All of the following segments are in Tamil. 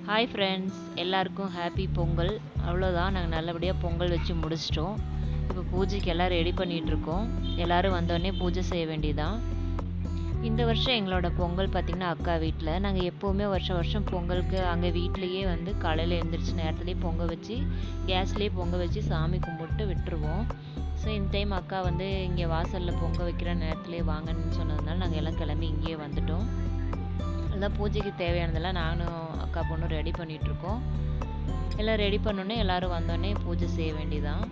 ஹாய் ஃப்ரெண்ட்ஸ் எல்லாருக்கும் ஹாப்பி பொங்கல் அவ்வளோதான் நாங்கள் நல்லபடியாக பொங்கல் வச்சு முடிச்சிட்டோம் இப்போ பூஜைக்கு எல்லாம் ரெடி பண்ணிகிட்ருக்கோம் எல்லோரும் வந்தோடனே பூஜை செய்ய வேண்டியதான் இந்த வருஷம் எங்களோட பொங்கல் பார்த்திங்கன்னா அக்கா வீட்டில் நாங்கள் எப்போவுமே வருஷம் வருஷம் பொங்கலுக்கு அங்கே வீட்லேயே வந்து காலையில் எழுந்திரிச்சு நேரத்துலேயே பொங்கல் வச்சு கேஸ்லேயே பொங்கல் வச்சு சாமி கும்பிட்டு விட்டுருவோம் ஸோ இந்த டைம் அக்கா வந்து இங்கே வாசலில் பொங்கல் வைக்கிற நேரத்துலேயே வாங்கன்னு சொன்னதுனால நாங்கள் எல்லாம் கிளம்பி இங்கேயே வந்துட்டோம் அதான் பூஜைக்கு தேவையானதெல்லாம் நானும் அக்கா பொண்ணும் ரெடி பண்ணிகிட்ருக்கோம் எல்லாம் ரெடி பண்ணோன்னே எல்லோரும் வந்தோடனே பூஜை செய்ய வேண்டியதான்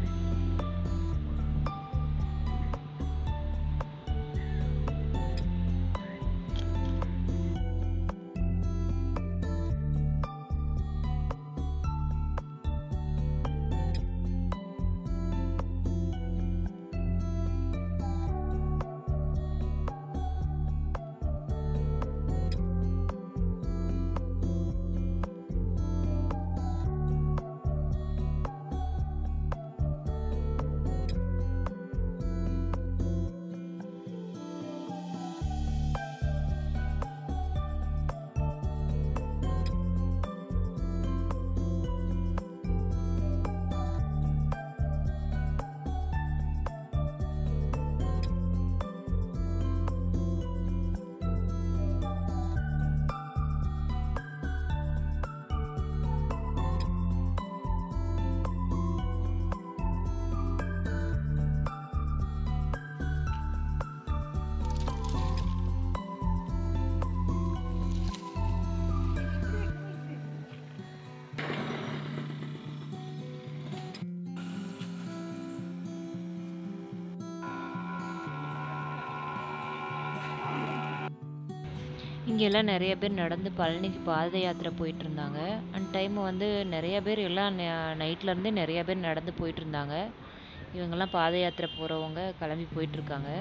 இங்கெல்லாம் நிறைய பேர் நடந்து பழனிக்கு பாத யாத்திரை போயிட்டு இருந்தாங்க அண்ட் டைம் வந்து நிறைய பேர் எல்லாம் நைட்லேருந்தே நிறைய பேர் நடந்து போயிட்டு இருந்தாங்க இவங்கெல்லாம் பாத யாத்திரை போகிறவங்க கிளம்பி போயிட்டுருக்காங்க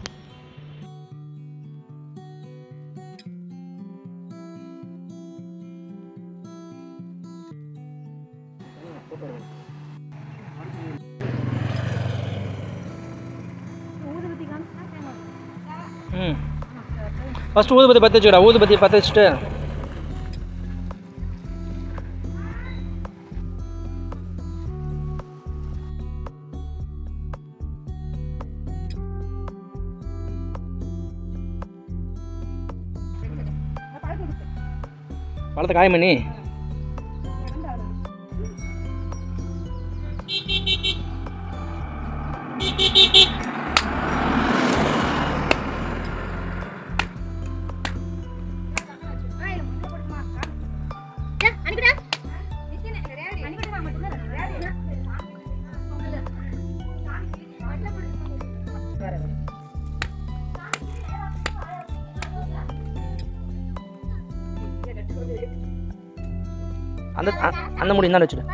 ம் ஃபஸ்ட்டு ஊதுபத்தி பற்ற வச்சுக்கடா ஊதுபத்தி பற்ற வச்சுட்டு பழத்தை காயம் பண்ணி அந்த அ- அந்த முடி தான் வச்சுடு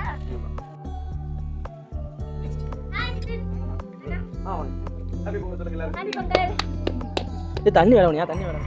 இது தண்ணி வேணும்யா தண்ணி வேணும்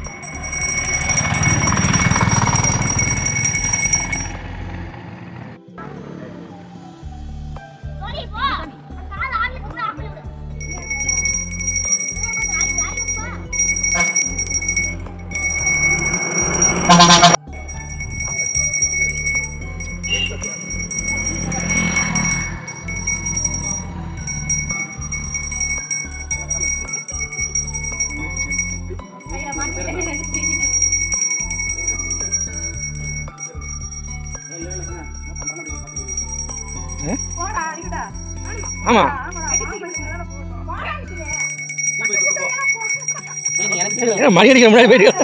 ஆமா ஏன் மணி அடிக்கிற முன்னாடி போயிட்டு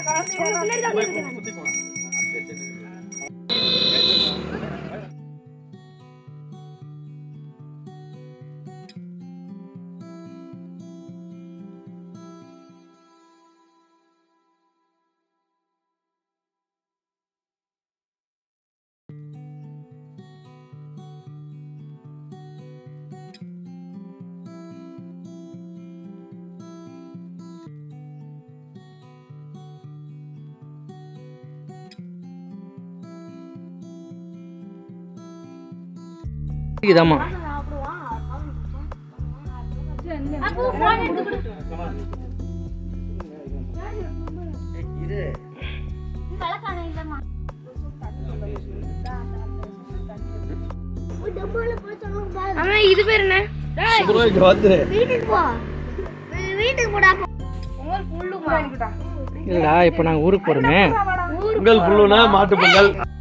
இதாம்மா இது ஏய் இது பேர் என்ன இங்க வந்து வீட்டுக்கு போ வீட்டுக்கு போடா பொங்கல் புல்லுமா இல்லடா இப்போ நாங்கள் ஊருக்கு போகிறோமே ஊருக்கு பொங்கல் புல்லுனா மாட்டு பொங்கல்